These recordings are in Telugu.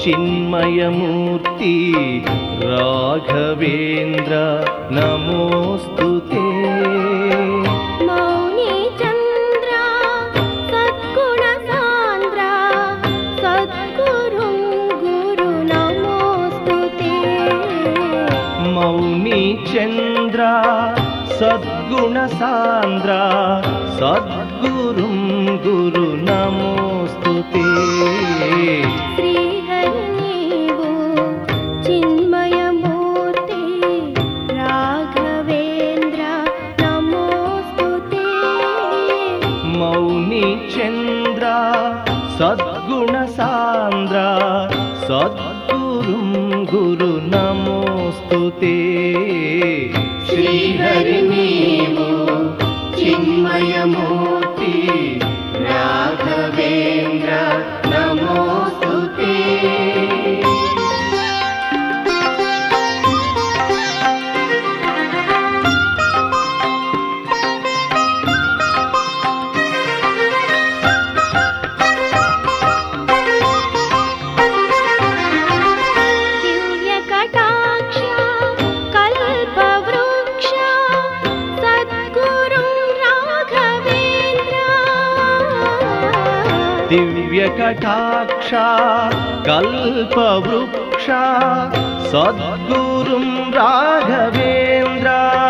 చిన్మయమూర్తి రాఘవేంద్ర నమోస్తు మౌని చంద్ర సద్గుణ సాంద్ర సద్గురు గురు నమోస్తుతే మౌని చంద్ర సద్గుణ సాంద్ర సద్గురుం గురు నమోస్తు శ్రీహరి నీవు చిన్మయమూర్తి రాఘవేంద్ర నమోస్తుతే మౌని చంద్ర సద్గుణ సాంద్ర సద్గురుం గురు నమోస్తు శ్రీహరి నీవు చిన్మయమూర్తి రాఘవేంద్ర నమోస్తు దివ్య కటాక్ష కల్పవృక్ష సద్గురు రాఘవేంద్ర దివ్య కటాక్ష కల్పవృక్ష సద్గురుం రాఘవేంద్ర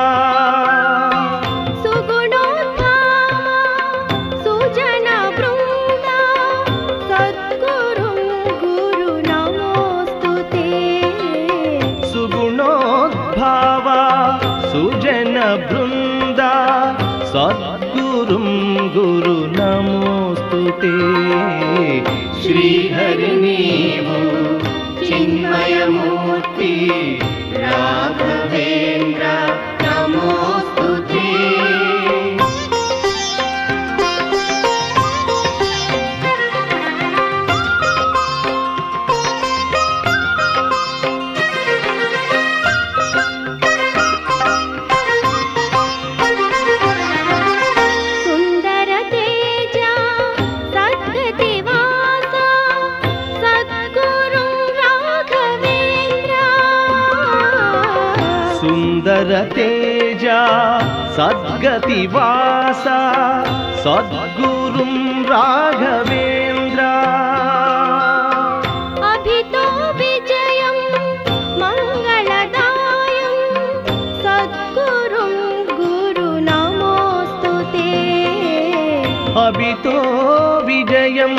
సుగుణోద్ధామ సుజన బృంద సద్గురు గురు నమోస్తుతే సుగుణోద్భావ సుజన బృంద సద్గురుం గురు నమోస్తు శ్రీహరి నీవు చిన్మయమూర్తి రాఘవేంద్ర నమోస్తు సుందర తేజ సద్గతి వాస సద్గురు రాఘవేంద్ర సుందర తేజ సద్గతి వాస సద్గురుం రాఘవేంద్ర అభితో విజయం మంగళదాయం సద్గురుం గురు నమోస్తుతే అభితో విజయం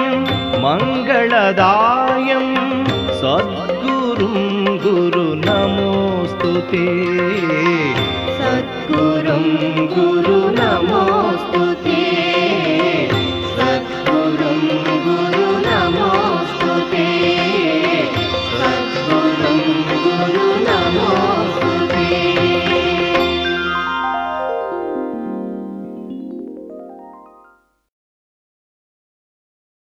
మంగళదాయం సద్గురుం గురు నమోస్తు సద్గురుం గురు నమో